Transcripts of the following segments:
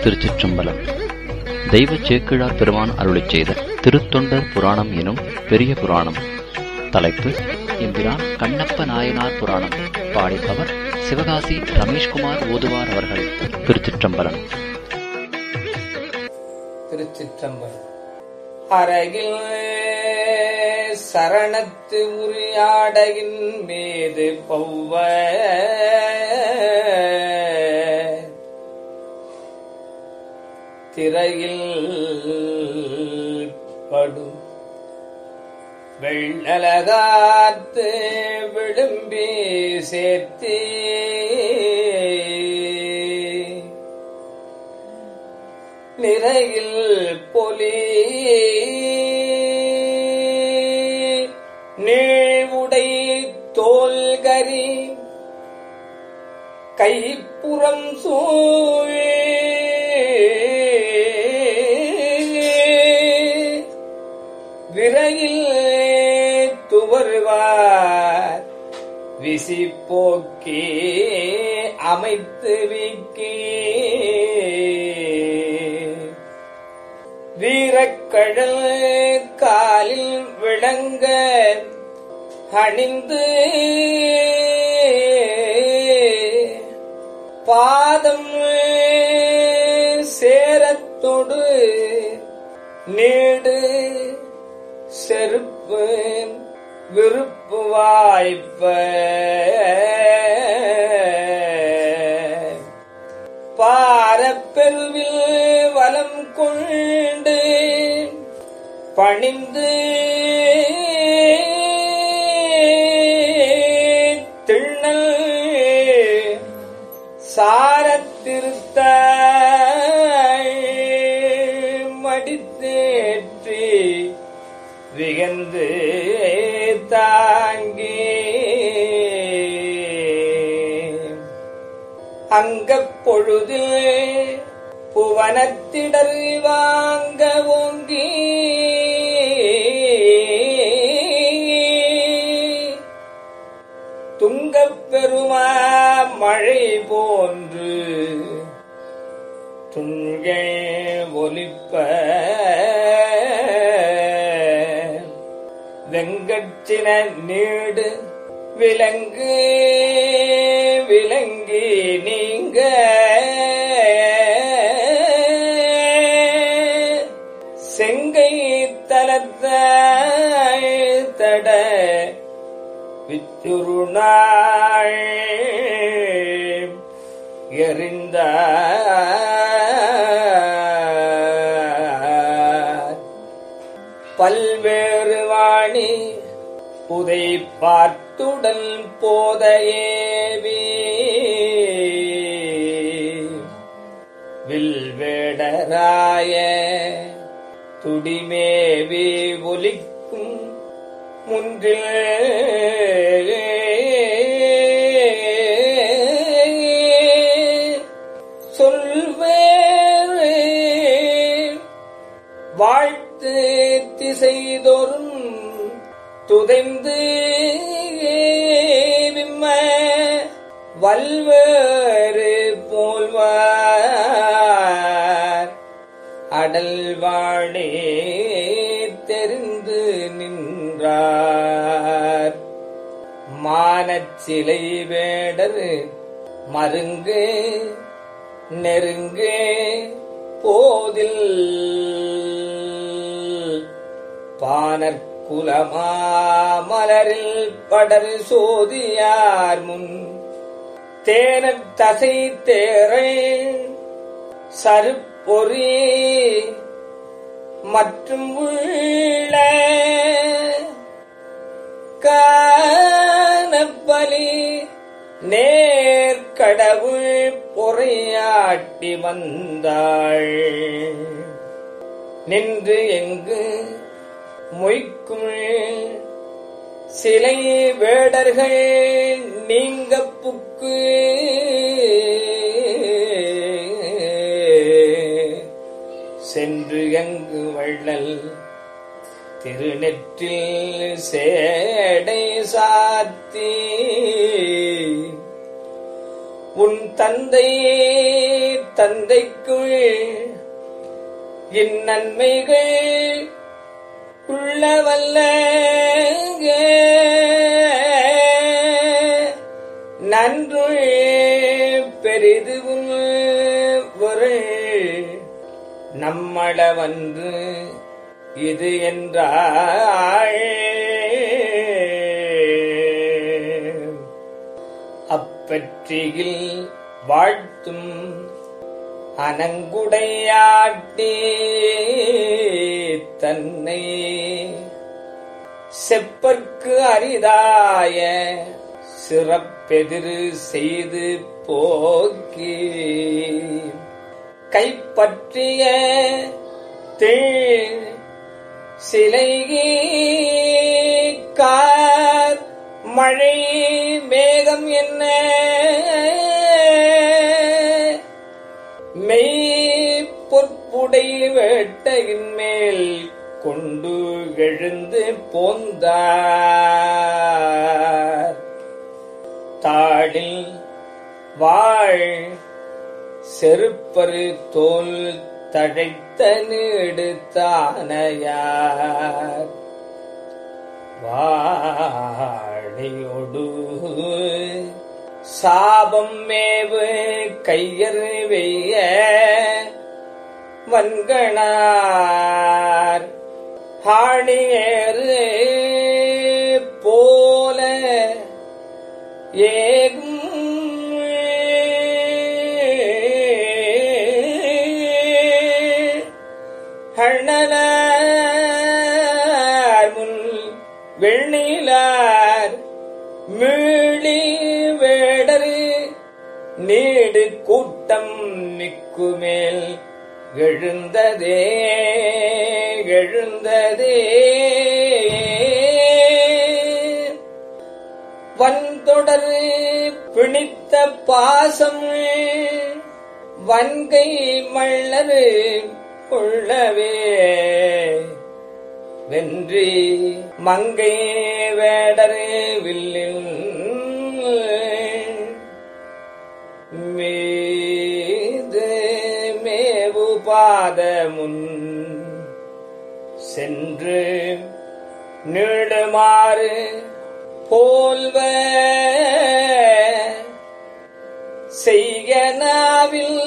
திருச்சிற்றம்பலம் தெய்வ சேக்கிழார் பெருமான் அருளிச் செய்த திருத்தொண்டர் புராணம் எனும் பெரிய புராணம் தலைப்பு எம்பிரான் கண்ணப்ப நாயனார் புராணம் பாடிப்பவர் சிவகாசி ரமேஷ்குமார் ஓதுவார் அவர்கள் திருச்சிற்றம்பலம் திருச்சிற்றம்பலம் அருகில் சரணத்து உரியாடையின் மீது பௌவ திரையில் படும் வெள்ளலகாத்து விழும்பி சேர்த்தே நிறையில் பொலி நீழ்வுடை தோல்கரி கைப்புறம் சூழ் விரையில் துவருவார் விசி போக்கி அமைத்து வீக்கி வீரக்கழல் காலில் விளங்க அணிந்து பாதம் சேரத்தொடு நீடு செருப்பு விருப்பு வாய்ப்ப பாரப்பெருவில் வலம் கொண்டு பணிந்து திண்ணல் சாரத்திருத்த மடித்தேற்றி விகந்து தாங்கி அங்கப் பொழுதில் புவனத்திடர் வாங்க ஓங்கி துங்கப் பெருமா மழை போன்று துண்கள் ஒலிப்ப வெங்கச்சின நீடு விலங்கு விலங்கி நீங்க செங்கை தலத்த தட வித்துரு நாள் எறிந்த பல்வேறு வாணி புதை பார்த்துடன் போதையேவி வில்வேடராய துடிமேவி ஒலிக்கும் முன்றில் சொல்வேறு வாழ்த்து திசைதோறும் துதைந்து விம்ம வல்வேறு போல்வார் அடல்வாழே தெரிந்து நின்றார் மானச்சிலை வேடர் மருங்கு நெருங்கு போதில் பானற்குலமா மலரில் படர் சோதியார் முன் தேனத் தசை தேரை சருப்பொறி மற்றும் உள்ள காணப்பலி நேர்கடவுள் பொறையாட்டி வந்தாள் நின்று எங்கு மொய்க்கும் சிலை வேடர்கள் நீங்க புக்கு சென்று எங்கு வள்ளல் திருநெற்றில் சேடை சாத்தி உன் தந்தை தந்தைக்குள் இந்நன்மைகள் உள்ளவல்ல நன்று பெரிது ஒரு நம்மள வந்து இது என்றாள் அப்பற்றியில் வாழ்த்தும் அனங்குடையாட்டி தன்னை செப்பற்கு அரிதாய சிறப்பெதிரு செய்து போக்கி கைப்பற்றிய திள் சிலைகி கார் மழை மேகம் என்ன மெய் பொற்புடை வேட்டையின் மேல் கொண்டு எழுந்து போந்தார் தாளில் வாழ் செருப்பரு தோல் தழைத்த நீடுத்தானையார் வாழையொடு சாபம் மேவு கையர் வெய்ய வன்கணார் ஹாணியேறு போல ஏகும் ஹண்ணனார் முன் வெண்ணிலார் மீளி வேடரு நீடு கூட்டம் மிக்குமேல் எழுந்ததே எழுந்ததே வன்தொடர் பிணித்த பாசம் வன்கை மள்ளரு கொள்ளவே வென்றி மங்கை வேடரு வில்லில் மீது மேவு பாதமுன் சென்று நீடுமாறு போல்வ செய்யனாவில்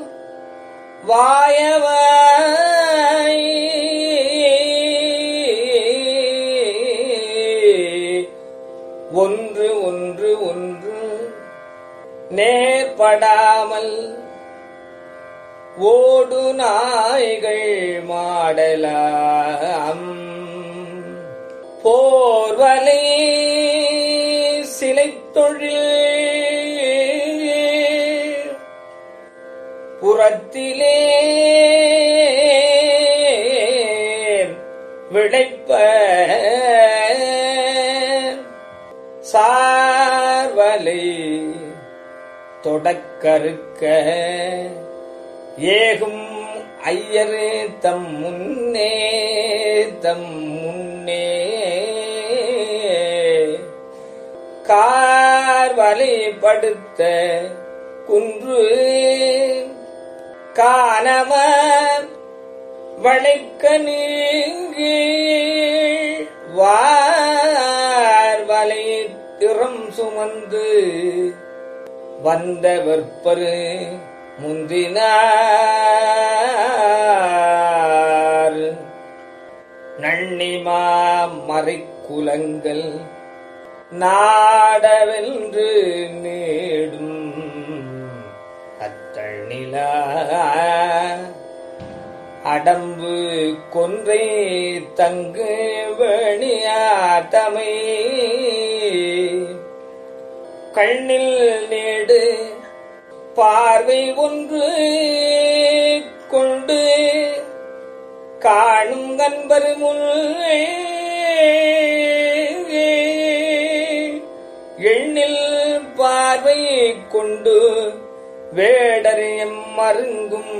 வாயவாய் ஒன்று ஒன்று ஒன்று நேர்படாமல் ஓடு நாய்கள் மாடலாம் போர்வலை சிலை தொழில் புறத்திலே விளைப்ப சார்வலை தொடக்கருக்க ஏகும் ஐயரு தம் முன்னே தம் முன்னே கார்வலைப்படுத்த குன்று காணம வளைக்க நீங்கி வார்வலை திறம் சுமந்து வந்த வெற்பரு முந்தினார் நன்னிமா மறைக்குலங்கள் நாடவென்று நேடும் அத்தழ்நிலா அடம்பு கொன்றை தங்கு வேணியாத்தமை கண்ணில் நேடு பார்வை ஒன்று கொண்டு காணும் கண்பர் முன் எண்ணில் பார்வை கொண்டு வேடரியம் மருங்கும்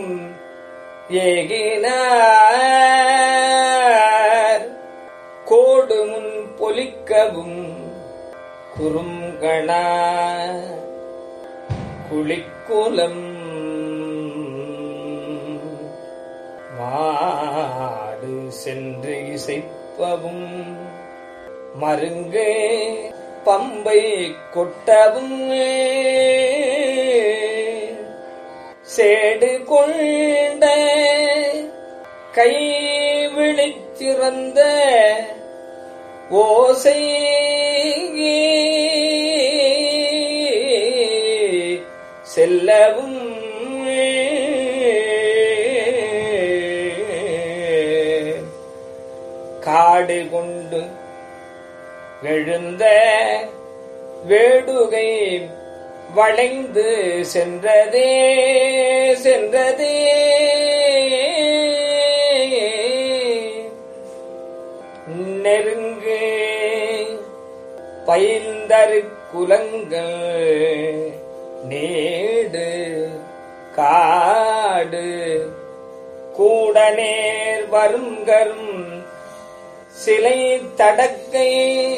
ஏகினார் கோடு முன் பொலிக்கவும் குறுங்கணா குளிக்குலம் மாடு சென்று இசைப்பவும் மருங்கே பம்பை கொட்டவும் சேடு கொண்ட கை விழிச்சிறந்த ஓசை செல்லவும் காடு கொண்டு எழுந்த வேடுகை வளைந்து சென்றதே சென்றதே நெருங்கு பயில்ந்தரு குலங்கள் நேடு காடு கூட நேர் வருங்கரும் சிலை தடக்கை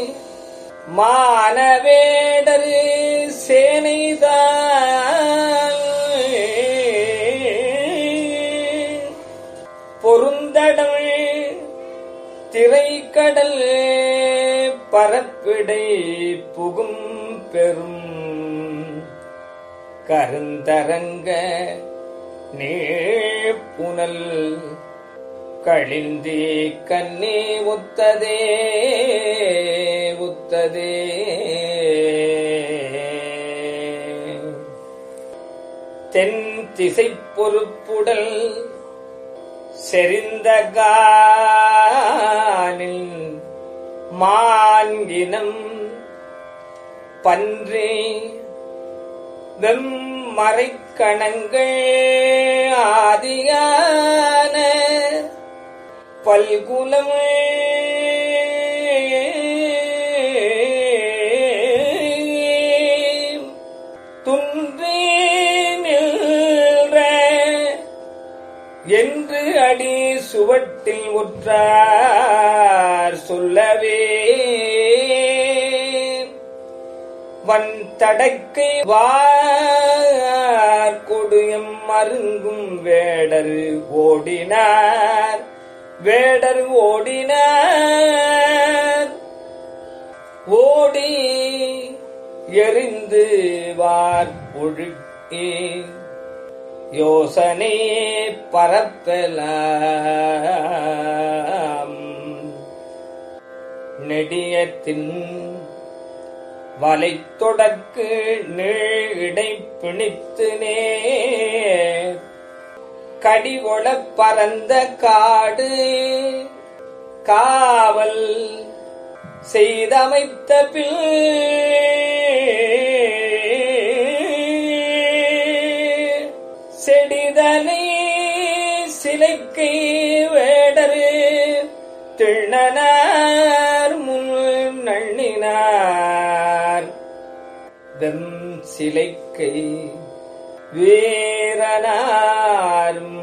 மானவேடரு சேனைதான் பொருந்தடல் திரைக்கடல் பரப்பிடை புகும் பெரும் கருந்தரங்க நீப்புனல் கழிந்தே கண்ணே ஒத்ததே ஒத்ததே தென் திசை பொறுப்புடல் செறிந்த கானில் மான்கினம் பன்றி வெம்மறைக்கணங்கள் ஆதியான பல்குலம் துன்றி நின்ற என்று அடி சுவட்டில் உற்றார் சொல்லவே வன் தடக்கை வார் கொடியம் மருங்கும் வேடர் ஓடினார் வேடர் ஓடினார் ஓடி எரிந்து வார் ஒழுக்கே யோசனை பரப்பலாம் நெடியத்தின் வலை தொடக்கு நீடை பிணித்து நேர் கடிகொள பரந்த காடு காவல் செய்தமைத்த பின் செடிதனை சிலைக்கை வேடரு திண்ணனார் முன் நண்ணினார் வெம் சிலைக்கை வீரனாரும்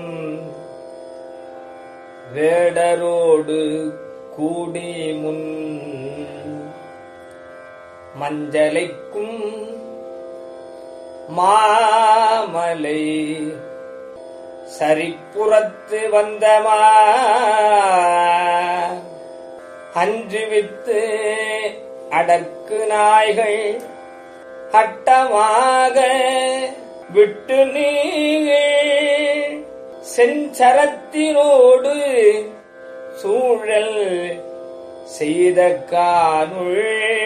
வேடரோடு கூடி முன் மஞ்சளைக்கும் மாமலை சரிப்புறத்து வந்தமா அன்று வித்து அடற்கு நாய்கள் அட்டமாக விட்டு நீள் செஞ்சரத்தினோடு சூழல் செய்த கானுள்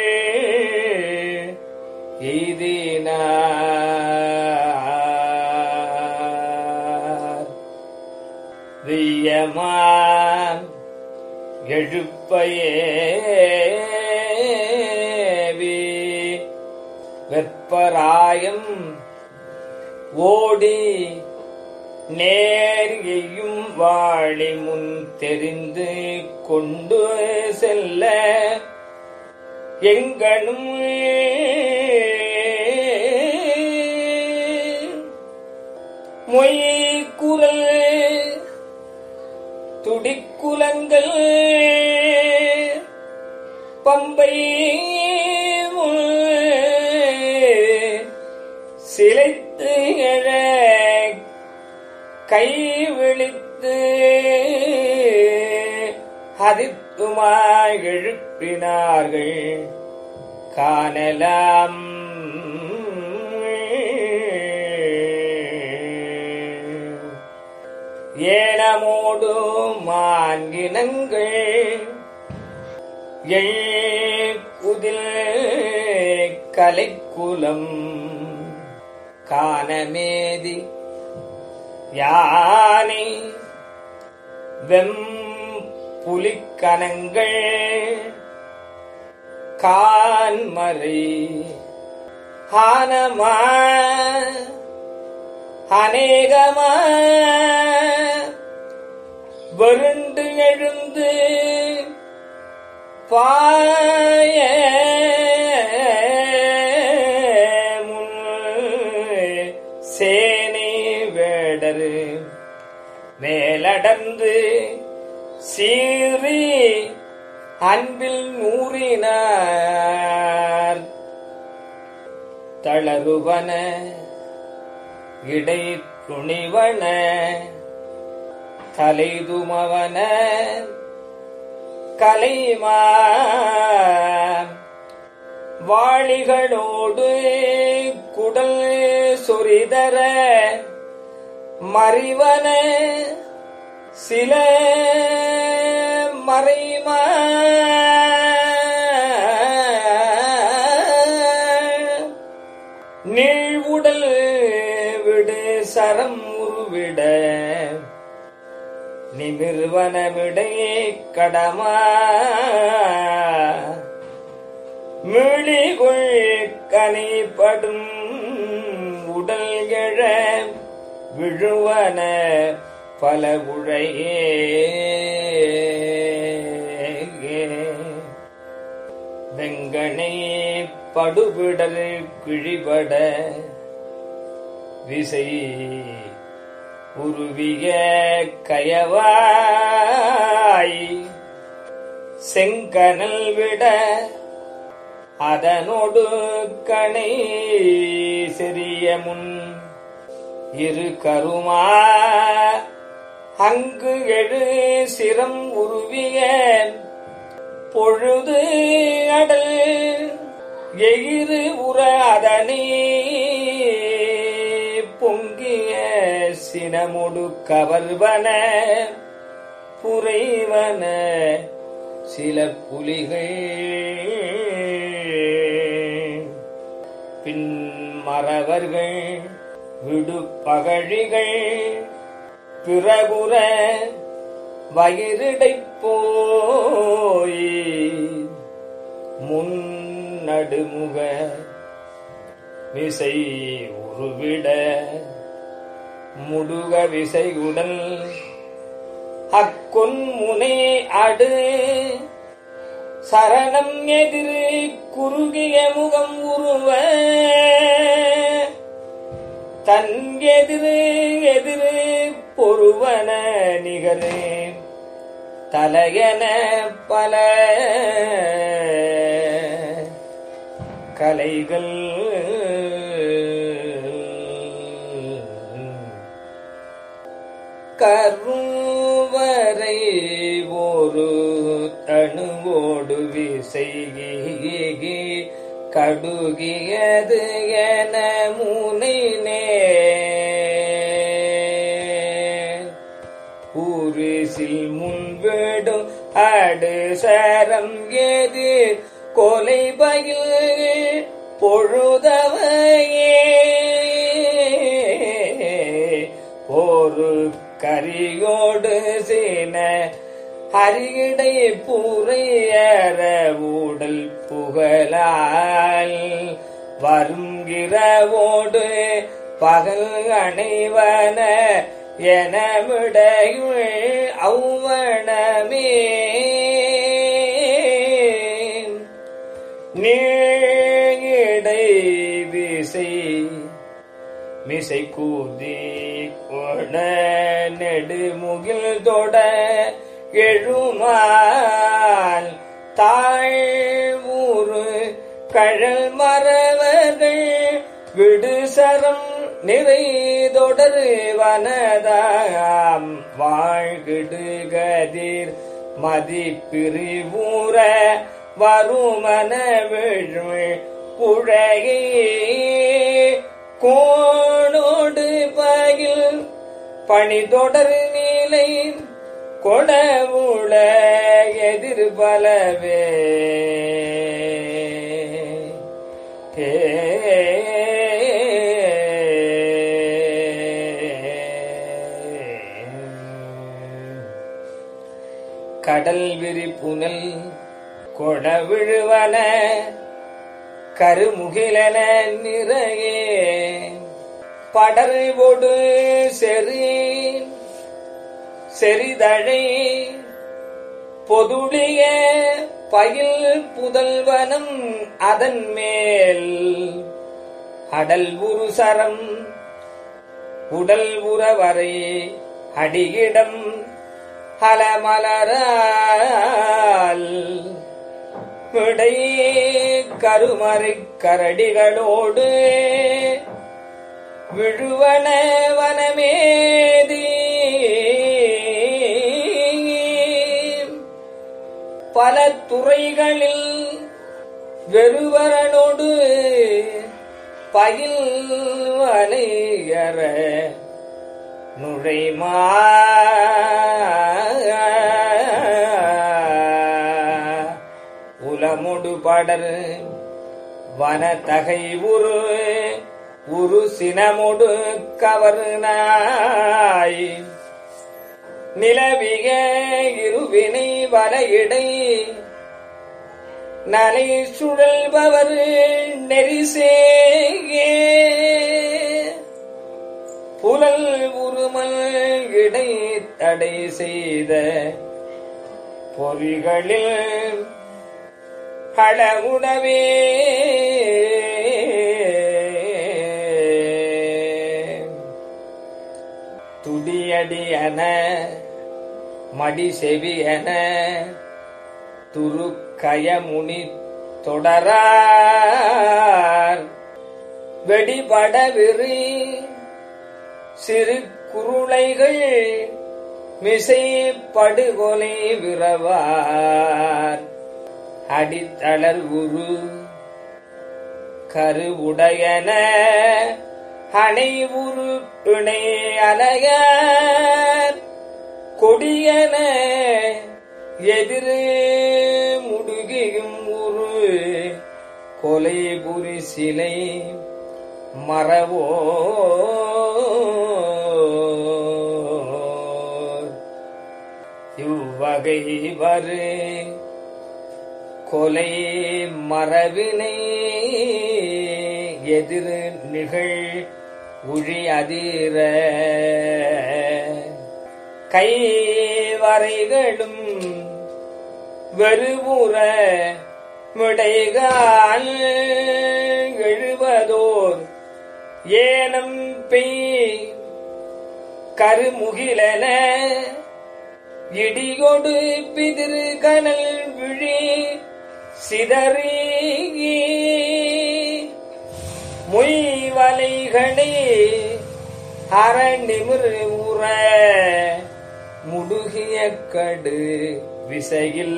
எய்தினார் வெய்யமான் எழுப்பையேவி வெப்பராயம் ஓடி நேர் எய்யும் வாழி முன் தெரிந்து கொண்டு செல்ல எங்கனும் மொய் குரல் துடிக்குலங்கள் பம்பை சிலைத்த எழ கை விழித்து அதித்துமாய் எழுப்பினார்கள் காணலாம் ஏனமோடு மான்கினங்கள் குதில் கலைக்குலம் காணமேதி யானை வெம் புலிக்கணங்கள் கான்மறை ஹானமா அநேகமா வருண்டு எழுந்து பாய முன் சேனை வேடரு மேலடர்ந்து சீறி அன்பில் நூறினார் தளருவன இடை துணிவன தலைதுமவன கலைமா வாளிகளோடு குடல் சொரிதர மறிவன சில மறைமா நீழ்வுடல் விடு சரம் உருவிட நிமிர்வனமிடையே கடமா மிழிகுள் கனிப்படும் உடல் எழ விழுவன பல உழையே வெங்கனை படுவிடல் கிழிபட விசை உருவிய கயவாய் செங்கனல் விட அதனோடு கணை செறிய முன் இரு கருமா அங்கு எழு சிரம் உருவிய பொழுது அடல் எயிறு உற அதனே பொங்கிய சினமுடு கவர்வன புரைவன சில புலிகள் பின் மறவர்கள் விடுபகழிகள் பிறகுற வயிறிடைப் போய் முன்னடுமுக விசை உருவிட முடுக விசையுடன் அக்கொன் முனை அடு சரணம் எதிரு குறுகிய முகம் உருவ தன் எதிரு எதிரு பொருவன நிகரே தலையன பல கலைகள் கருவறை ஒரு தணுவோடு விசைகி கடுகியது என முனை ஊரிசில் முன்விடும் அடு சரம் ஏது கொலை பயில் பொழுதவையே ஒரு கரியோடு சீன அருகிடை பூரையற ஊடல் புகழால் வருங்கிறவோடு பகல் அணைவன எனமிடையுள் அவ்வனமே நீடை விசை மிசை கூதி கொண நெடுமுகில் தொட எழுமால் தாழ்வூறு கழல் மறவர்கள் விடுசரம் நிறை தொடர் வனதாம் வாழ்கிடுகதிர் மதிப்பிரிவுற வருமன விழ் புழையே கோணோடு பகில் பணி தொடர் நிலை கொடவுள எதிர்பலவே கடல் விரிப்புனல் கொடவிழுவன கருமுகிலன நிறையே படர்வொடு செறி செறிதழை பொதுளிய பயில் புதல்வனம் அதன் மேல் அடல் உருசரம் உடல் உறவரை அடியிடம் அலமலரால் விடை கருமறை கரடிகளோடு விழுவன வனமேதி பல துறைகளில் வெறுவரனோடு பயில் வலையற நுழைமா உலமுடு படர் வனதகை உரு உரு சினமுடு கவர்னாய் நிலவிக இருவினை வலையிடை நலை சுழல்பவர் நெரிசேயே புலல் உருமல் இடை தடை செய்த பொறிகளில் களவுணவே துடியடியன மடி செவியன துருக்கயமுனி தொடரார் வெடிபட விரி சிறு குருளைகள் மிசை படுகொலை விரவார் அடித்தளர் உரு கருவுடையன அணை உரு இணை அலையார் கொடியன எதிரே முடுகியும் உரு கொலை புரி சிலை மறவோ இவ்வகை வரு கொலை மரபினை எதிர் நிகழ் உழி அதிர கைவரைகளும் வெறுவுற மிடைகால் எழுவதோர் ஏனம் பெய் கருமுகிலன இடிகொடு பிதிரு கனல் விழி சிதறி மொய்வலைகளே அரணிமிர் உற முடுகிய கடு விசையில்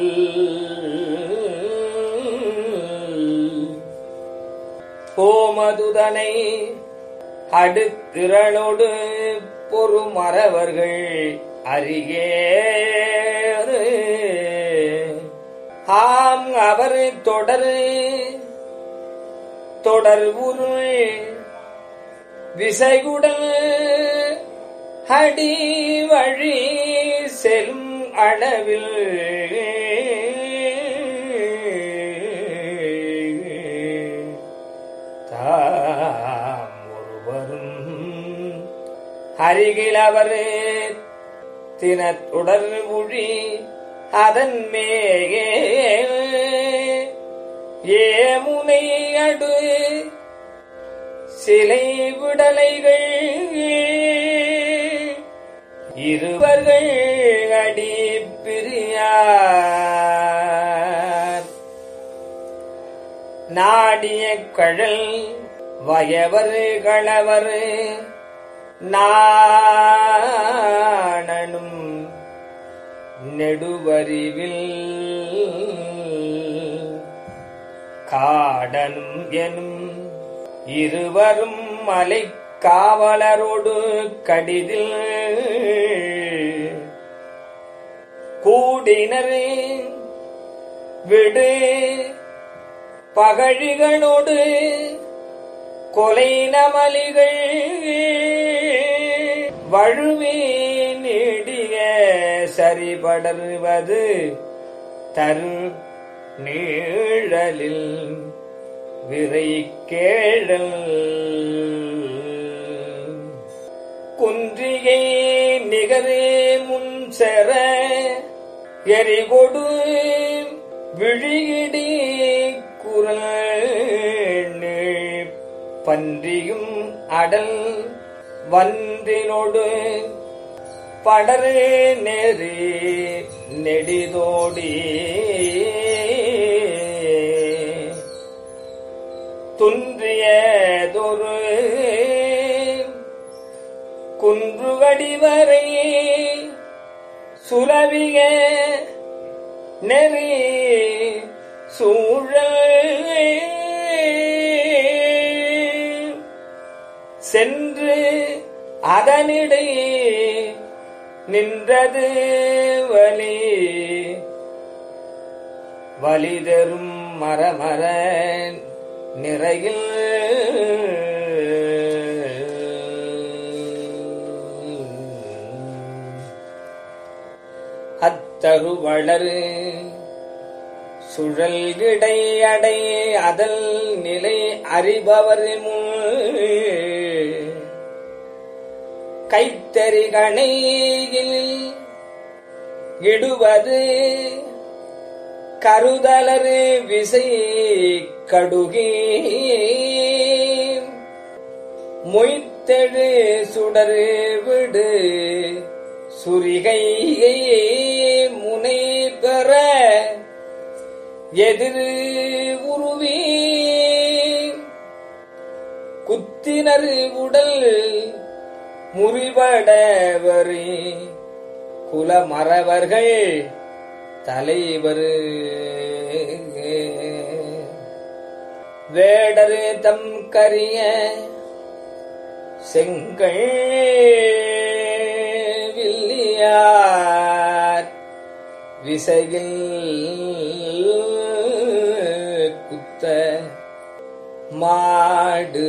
போமதுதனை அடுத்திரளோடு பொறுமறவர்கள் அறியேறு ஆம் அவர் தொடர் தொடர் உரு விசைகுடல் அடி வழி செல்லும் அளவில் தாம் ஒருவரும் அருகில் அவர் தினத்துடர் மொழி அதன் மேயே ஏமுனை அடு சிலை விடலைகள் இருவர்கள் அடி பிரியார் நாடிய கழல் வயவர் களவர் நாணனும் நெடுவரிவில் காடனும் எனும் இருவரும் மலை காவலரோடு கடிதில் கூடினர் விடு பகழிகளோடு கொலை நமலிகள் வழுவே நீடிய சரிபடர்வது தரு நீழலில் விரை கேழல் குன்றியை நிகரே முன் செற எரிகொடு விழியிடி குரல் பன்றியும் அடல் வந்தினோடு படரு நெறி நெடிதோடி துன்றியதொரு குன்றுகடி வரை சுலவிய நெறி சூழல் சென்று அதனிடையே நின்றது வலி வலிதரும் மரமர நிறையில் அத்தருவளரு சுழல்கிடை அடை அதல் நிலை அறிபவர் முன் கைத்தறிகணையில் இடுவது கருதலரு விசை கடுகி மொய்த்தெழு சுடரு விடு சுரிகையை முனை பெற எதிர் உருவி குத்தினர் உடல் முறிபடவரி குலமறவர்கள் தலைவர் வேடரு தம் கரிய செங்கள் வில்லியார் விசையில் குத்த மாடு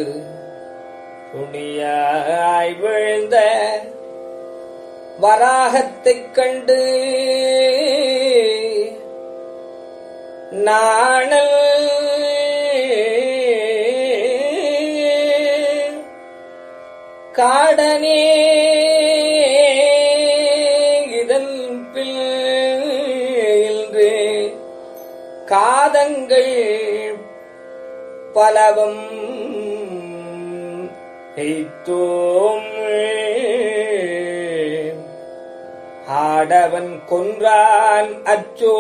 துணியாய் விழுந்த வராகத்தைக் கண்டு நாணல் காடனே இதன் பின்று காதங்கள் பலவும் எய்த்தோம் ஆடவன் கொன்றான் அச்சோ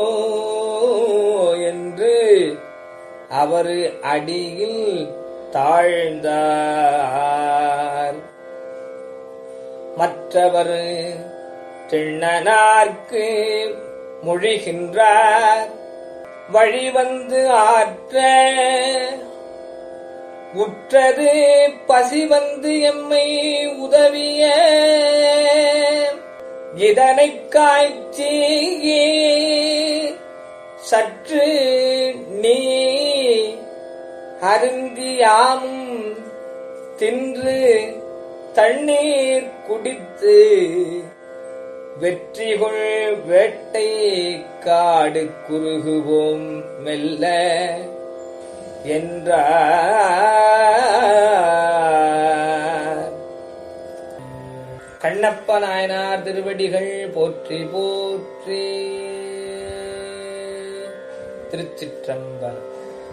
என்று அவர் அடியில் தாழ்ந்தார் மற்றவர் திண்ணனார்க்கு மொழிகின்றார் வழிவந்து ஆற்ற உற்றது பசி வந்து எம்மை உதவிய இதனைக் காய்ச்சி சற்று நீ அருந்தியாமும் தின்று தண்ணீர் குடித்து வெற்றிகொள் வேட்டை காடு குறுகுவோம் மெல்ல என்றார் கண்ணப்ப நாயனார் திருவடிகள் போற்றி போற்றி திருச்சிற்றம்பலம்